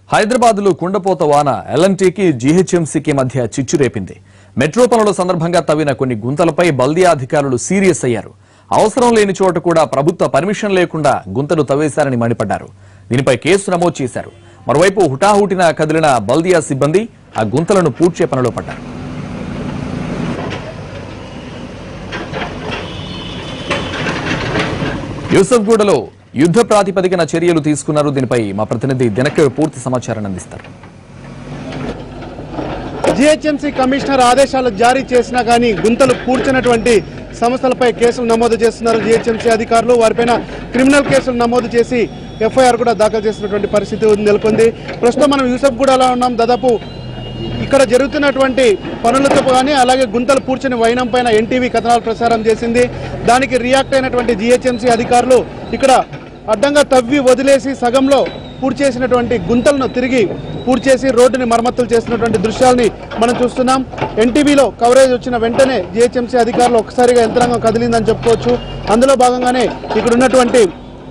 హైదరాబాద్లో కుండపోత వాన ఎల్ఎన్టీకి జీహెచ్ఎంసీకి మధ్య చిచ్చు రేపింది మెట్రో పనుల సందర్భంగా తవ్విన కొన్ని గుంతలపై బల్దియా అధికారులు సీరియస్ అయ్యారు అవసరం లేని చోట కూడా ప్రభుత్వ పర్మిషన్ లేకుండా గుంతలు తవ్వేశారని మండిపడ్డారు దీనిపై కేసు నమోదు చేశారు మరోవైపు హుటాహుటిన కదిలిన బల్దియా సిబ్బంది ఆ గుంతలను పూడ్చే పనిలో పడ్డారు యూసఫ్గూడలో యుద్ధ ప్రాతిపదికన చర్యలు తీసుకున్నారు దీనిపై మా ప్రతినిధి దినకర్ పూర్తి సమాచారాన్ని అందిస్తారు జిహెచ్ఎంసీ కమిషనర్ ఆదేశాలు జారీ చేసినా కానీ గుంతలు పూడ్చినటువంటి సంస్థలపై కేసులు నమోదు చేస్తున్నారు జిహెచ్ఎంసీ అధికారులు వారిపైన క్రిమినల్ కేసులు నమోదు చేసి ఎఫ్ఐఆర్ కూడా దాఖలు చేసినటువంటి పరిస్థితి ఉంది- నెలకొంది ప్రస్తుతం మనం యూసఫ్గూడలో ఉన్నాం దాదాపు ఇక్కడ జరుగుతున్నటువంటి పనులతో కానీ అలాగే గుంతలు పూడ్చని వైనం పైన ఎన్టీవీ కథనాలు ప్రసారం చేసింది దానికి రియాక్ట్ అయినటువంటి జిహెచ్ఎంసీ అధికారులు ఇక్కడ అడ్డంగా తవ్వి వదిలేసి సగంలో పూర్తి చేసినటువంటి గుంతలను తిరిగి పూర్తి చేసి రోడ్డుని మరమ్మతులు చేస్తున్నటువంటి దృశ్యాల్ని మనం చూస్తున్నాం ఎన్టీవీలో కవరేజ్ వచ్చిన వెంటనే జిహెచ్ఎంసీ అధికారులు ఒక్కసారిగా యంత్రాంగం కదిలిందని చెప్పుకోవచ్చు అందులో భాగంగానే ఇక్కడ ఉన్నటువంటి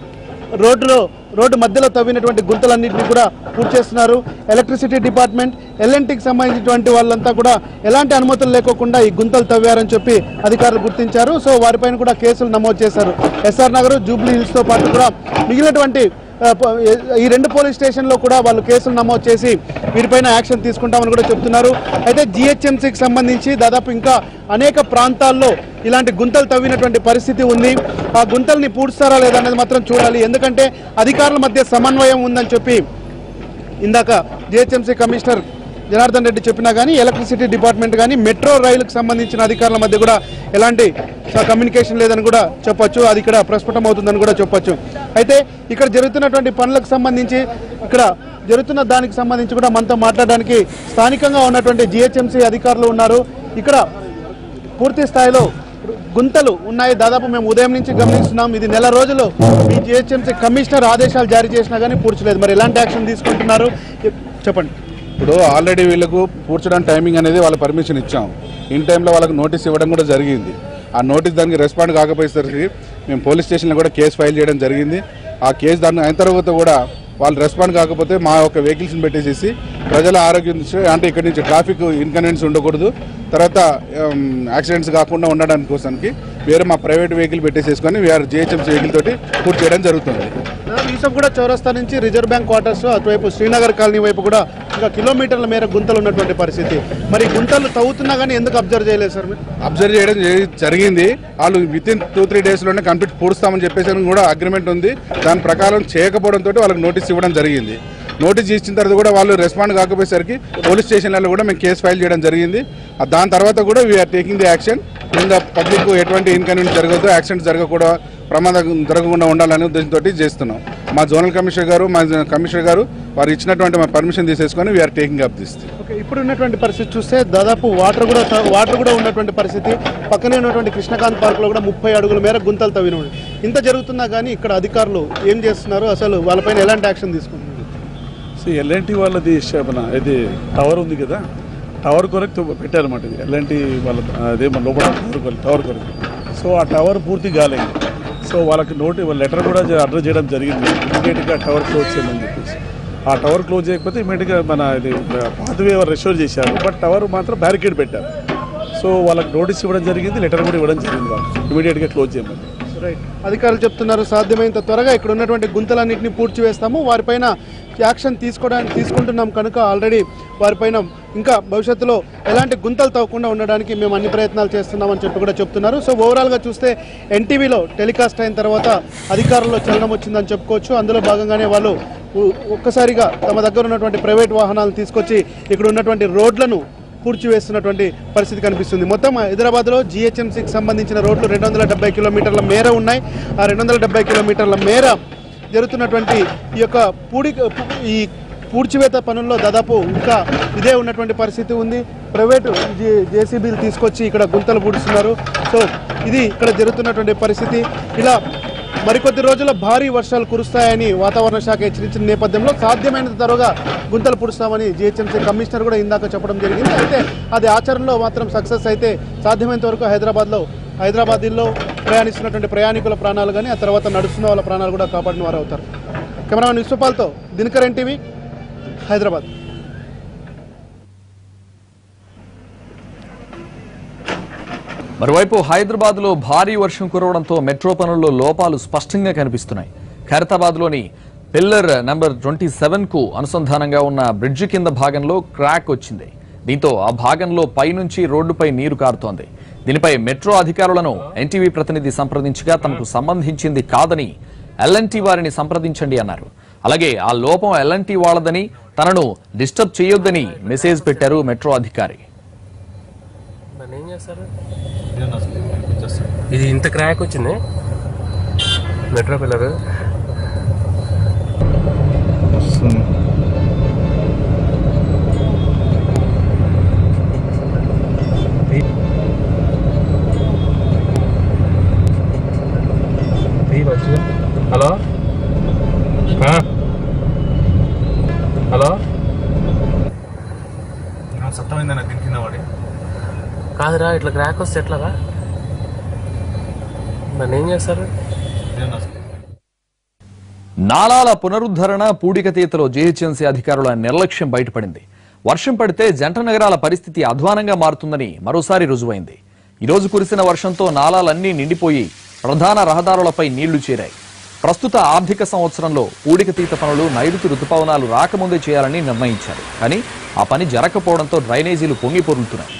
రోడ్డులో రోడ్డు మధ్యలో తవ్వినటువంటి గుంతలన్నింటినీ కూడా పూర్తి చేస్తున్నారు ఎలక్ట్రిసిటీ డిపార్ట్మెంట్ ఎల్ఎన్టీకి సంబంధించినటువంటి వాళ్ళంతా కూడా ఎలాంటి అనుమతులు లేకోకుండా ఈ గుంతలు తవ్వారని చెప్పి అధికారులు గుర్తించారు సో వారిపైన కూడా కేసులు నమోదు చేశారు ఎస్ఆర్ నగర్ జూబ్లీ హిల్స్ తో పాటు కూడా మిగిలినటువంటి ఆ, ప- ఈ రెండు పోలీస్ స్టేషన్లో కూడా వాళ్ళు కేసులు నమోదు చేసి వీరిపైన యాక్షన్ తీసుకుంటామని కూడా చెప్తున్నారు అయితే జిహెచ్ఎంసీకి సంబంధించి దాదాపు ఇంకా అనేక ప్రాంతాల్లో ఇలాంటి గుంతలు తవ్వినటువంటి పరిస్థితి ఉంది ఆ గుంతల్ని పూడ్స్తారా లేదా అనేది మాత్రం చూడాలి ఎందుకంటే అధికారుల మధ్య సమన్వయం ఉందని చెప్పి ఇందాక జిహెచ్ఎంసీ కమిషనర్ జనార్దన్ రెడ్డి చెప్పినా కానీ ఎలక్ట్రిసిటీ డిపార్ట్మెంట్ కానీ మెట్రో రైలుకు సంబంధించిన అధికారుల మధ్య కూడా ఎలాంటి స- కమ్యూనికేషన్ లేదని కూడా చెప్పొచ్చు అది ఇక్కడ ప్రస్ఫుటం అవుతుందని కూడా చెప్పొచ్చు అయితే ఇక్కడ జరుగుతున్నటువంటి పనులకు సంబంధించి ఇక్కడ జరుగుతున్న దానికి సంబంధించి కూడా మనతో మాట్లాడడానికి స్థానికంగా ఉన్నటువంటి జిహెచ్ఎంసీ అధికారులు ఉన్నారు ఇక్కడ పూర్తి స్థాయిలో గుంతలు ఉన్నాయి దాదాపు మేము ఉదయం నుంచి గమనిస్తున్నాం ఇది నెల రోజులు ఈ జిహెచ్ఎంసీ కమిషనర్ ఆదేశాలు జారీ చేసినా కానీ పూడ్చలేదు మరి ఎలాంటి యాక్షన్ తీసుకుంటున్నారు చెప్పండి ఇప్పుడు ఆల్రెడీ వీళ్ళకు పూడ్చడానికి టైమింగ్ అనేది వాళ్ళ పర్మిషన్ ఇచ్చాం ఇన్ టైంలో వాళ్ళకి నోటీస్ ఇవ్వడం కూడా జరిగింది ఆ నోటీస్ దానికి రెస్పాండ్ కాకపోయేసరికి మేము పోలీస్ స్టేషన్లో కూడా కేసు ఫైల్ చేయడం జరిగింది ఆ కేసు దాన్ని అయిన తర్వాత కూడా వాళ్ళు రెస్పాండ్ కాకపోతే మా యొక్క వెహికల్స్ని పెట్టేసేసి ప్రజల ఆరోగ్యం దృష్ట్యా అంటే ఇక్కడి నుంచి ట్రాఫిక్ ఇన్కన్వీనియన్స్ ఉండకూడదు తర్వాత యాక్సిడెంట్స్ కాకుండా ఉండడానికి కోసానికి వేరే మా ప్రైవేట్ వెహికల్ పెట్టేసేసుకొని వీఆర్ జిహెచ్ఎంసీ వెహికల్ తోటి పూర్తి చేయడం జరుగుతుంది యూసఫ్ కూడా చౌరస్తా నుంచి రిజర్వ్ బ్యాంక్ క్వార్టర్స్ అటువైపు శ్రీనగర్ కాలనీ వైపు కూడా ఇంకా కిలోమీటర్ల మేర గుంతలు ఉన్నటువంటి పరిస్థితి మరి గుంతలు తవ్వుతున్నా కానీ ఎందుకు అబ్జర్వ్ చేయలేదు సార్ మీరు అబ్జర్వ్ చేయడం జరి- జరిగింది వాళ్ళు విత్ ఇన్ టూ త్రీ డేస్లోనే కంప్లీట్ పూడుస్తామని చెప్పేసి అని కూడా అగ్రిమెంట్ ఉంది దాని ప్రకారం చేయకపోవడంతో వాళ్ళకి నోటీస్ ఇవ్వడం జరిగింది నోటీస్ ఇచ్చిన తర్వాత కూడా వాళ్ళు రెస్పాండ్ కాకపోయేసరికి పోలీస్ స్టేషన్లలో కూడా మేము కేసు ఫైల్ చేయడం జరిగింది ఆ దాని తర్వాత కూడా వీఆర్ టేకింగ్ ది యాక్షన్ కింద పబ్లిక్ ఎటువంటి ఇన్కన్వీనియన్స్ జరగదు యాక్సిడెంట్ జరగకూడదు ప్రమాదం జరగకుండా ఉండాలనే ఉద్దేశంతో చేస్తున్నాం మా జోనల్ కమిషనర్ గారు మా కమిషనర్ గారు వారు ఇచ్చినటువంటి మా పర్మిషన్ తీసేసుకొని we are taking up this okay ఇప్పుడు ఉన్నటువంటి పరిస్థితి చూస్తే దాదాపు వాటర్ కూడా త- వాటర్ కూడా ఉన్నటువంటి పరిస్థితి పక్కనే ఉన్నటువంటి కృష్ణకాంత్ పార్క్ లో కూడా ముప్పై అడుగుల మేర గుంతలు తవ్విన ఉన్నాయి. ఇంత జరుగుతున్నా కానీ ఇక్కడ అధికారులు ఏం చేస్తున్నారు అసలు వాళ్ళపైన ఎలాంటి యాక్షన్ తీసుకుంటున్నారు సో ఎల్ఎన్టీ వాళ్ళది ష- మన ఇది టవర్ ఉంది కదా టవర్ కొరకు పెట్టారన్నమాట ఇది ఎల్ఎన్టీ వాళ్ళ అదే మన లోపల టవర్ కొరకు టవర్ కొరకు సో ఆ టవర్ పూర్తి కాలేదు సో వాళ్ళకి నోటి లెటర్ కూడా అడ్రస్ చేయడం జరిగింది ఇమీడియట్గా టవర్ క్లోజ్ చేయమని చెప్పేసి ఆ టవర్ క్లోజ్ చేయకపోతే ఇమీడియట్గా మన ఇది పాతవే రెస్టోర్ చేశారు బట్ టవర్ మాత్రం బ్యారికేడ్ పెట్టారు సో వాళ్ళకి నోటీస్ ఇవ్వడం జరిగింది లెటర్ కూడా ఇవ్వడం జరిగింది వాళ్ళు ఇమీడియట్గా క్లోజ్ చేయమని రైట్ అధికారులు చెప్తున్నారు సాధ్యమైనంత త్వరగా ఇక్కడ ఉన్నటువంటి గుంతలన్నింటినీ పూడ్చి వేస్తాము వారిపైన యాక్షన్ తీసుకోవడానికి తీసుకుంటున్నాం కనుక ఆల్రెడీ వారిపైన ఇంకా భవిష్యత్తులో ఎలాంటి గుంతలు తవ్వకుండా ఉండడానికి మేము అన్ని ప్రయత్నాలు చేస్తున్నామని చెప్పి కూడా చెప్తున్నారు సో ఓవరాల్గా చూస్తే ఎన్టీవీలో టెలికాస్ట్ అయిన తర్వాత అధికారుల్లో చలనం వచ్చిందని చెప్పుకోవచ్చు అందులో భాగంగానే వాళ్ళు ఉ- ఒక్కసారిగా తమ దగ్గర ఉన్నటువంటి ప్రైవేట్ వాహనాలను తీసుకొచ్చి ఇక్కడ ఉన్నటువంటి రోడ్లను పూడ్చివేస్తున్నటువంటి పరిస్థితి కనిపిస్తుంది మొత్తం హైదరాబాద్లో జిహెచ్ఎంసీకి సంబంధించిన రోడ్లు రెండు వందల డెబ్బై కిలోమీటర్ల మేర ఉన్నాయి ఆ రెండు వందల డెబ్బై కిలోమీటర్ల మేర జరుగుతున్నటువంటి ఈ యొక్క పూడి ఈ పూడ్చివేత పనుల్లో దాదాపు ఇంకా ఇదే ఉన్నటువంటి పరిస్థితి ఉంది ప్రైవేటు జేసీబీలు తీసుకొచ్చి ఇక్కడ గుంతలు పూడుస్తున్నారు సో ఇది ఇక్కడ జరుగుతున్నటువంటి పరిస్థితి ఇలా మరికొద్ది రోజుల్లో భారీ వర్షాలు కురుస్తాయని వాతావరణ శాఖ హెచ్చరించిన నేపథ్యంలో సాధ్యమైనంత త్వరగా గుంతలు పుడుస్తామని జిహెచ్ఎంసీ కమిషనర్ కూడా ఇందాక చెప్పడం జరిగింది అయితే అది ఆచరణలో మాత్రం సక్సెస్ అయితే సాధ్యమైనంత వరకు హైదరాబాద్లో హైదరాబాద్లో ప్రయాణిస్తున్నటువంటి ప్రయాణికుల ప్రాణాలు కానీ ఆ తర్వాత నడుస్తున్న వాళ్ళ ప్రాణాలు కూడా కాపాడిన వారు అవుతారు కెమెరామెన్ విశ్వపాల్తో దినకర్ ఎన్టీవీ హైదరాబాద్ మరోవైపు హైదరాబాద్ లో భారీ వర్షం కురవడంతో మెట్రో పనుల్లో లోపాలు స్పష్టంగా కనిపిస్తున్నాయి ఖైరతాబాద్ లోని పిల్లర్ నంబర్ ట్వంటీ సెవెన్ కు అనుసంధానంగా ఉన్న బ్రిడ్జి కింద భాగంలో క్రాక్ వచ్చింది దీంతో ఆ భాగంలో పైనుంచి రోడ్డుపై నీరు కారుతోంది దీనిపై మెట్రో అధికారులను ఎన్టీవీ ప్రతినిధి సంప్రదించగా తమకు సంబంధించింది కాదని ఎల్ఎన్టీ వారిని సంప్రదించండి అన్నారు అలాగే ఆ లోపం ఎల్ఎన్టీ వాళ్ళదని తనను డిస్టర్బ్ చేయొద్దని మెసేజ్ పెట్టారు మెట్రో అధికారి దాన్ని ఏం చేస్తారు ఇది ఇంత క్రాక్ వచ్చింది మెట్రో పిల్లర్ హలో ఆ? హలో సత్తమైందన్న దీని కింద పడి కాదురా ఇట్లా క్రాక్ వస్తే ఎట్లాగా దాన్ని ఏం చేస్తారు నాలాల పునరుద్ధరణ పూడికతీతలో జీహెచ్ఎంసీ అధికారుల నిర్లక్ష్యం బయటపడింది వర్షం పడితే జంట నగరాల పరిస్థితి అధ్వానంగా మారుతుందని మరోసారి రుజువైంది ఈరోజు కురిసిన వర్షంతో నాలాలన్నీ నిండిపోయి ప్రధాన రహదారులపై నీళ్లు చేరాయి ప్రస్తుత ఆర్థిక సంవత్సరంలో పూడికతీత పనులు నైరుతి రుతుపవనాలు రాకముందే చేయాలని నిర్ణయించారు కానీ ఆ పని జరగకపోవడంతో డ్రైనేజీలు పొంగి పొరులుతున్నాయి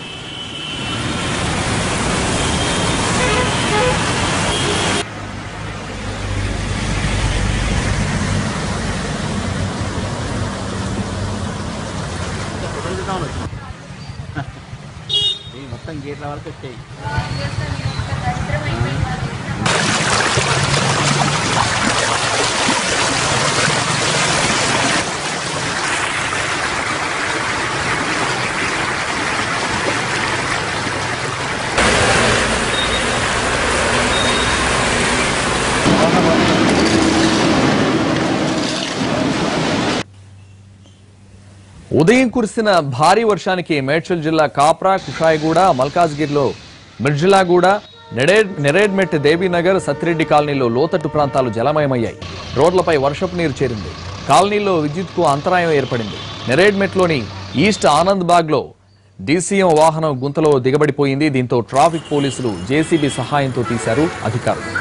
ఉదయం కురిసిన భారీ వర్షానికి మేడ్చల్ జిల్లా కాప్రా కుషాయిగూడ మల్కాజ్గిరిలో మిర్జిలాగూడ నెడే- నెరేడ్మెట్ దేవీనగర్ సత్తిరెడ్డి కాలనీలో లోతట్టు ప్రాంతాలు జలమయమయ్యాయి రోడ్లపై వర్షపు నీరు చేరింది కాలనీలో విద్యుత్కు అంతరాయం ఏర్పడింది నెరేడ్మెట్లోని ఈస్ట్ ఆనంద్ బాగ్లో డీసీఎం వాహనం గుంతలో దిగబడిపోయింది దీంతో ట్రాఫిక్ పోలీసులు జేసీబీ సహాయంతో తీశారు అధికారులు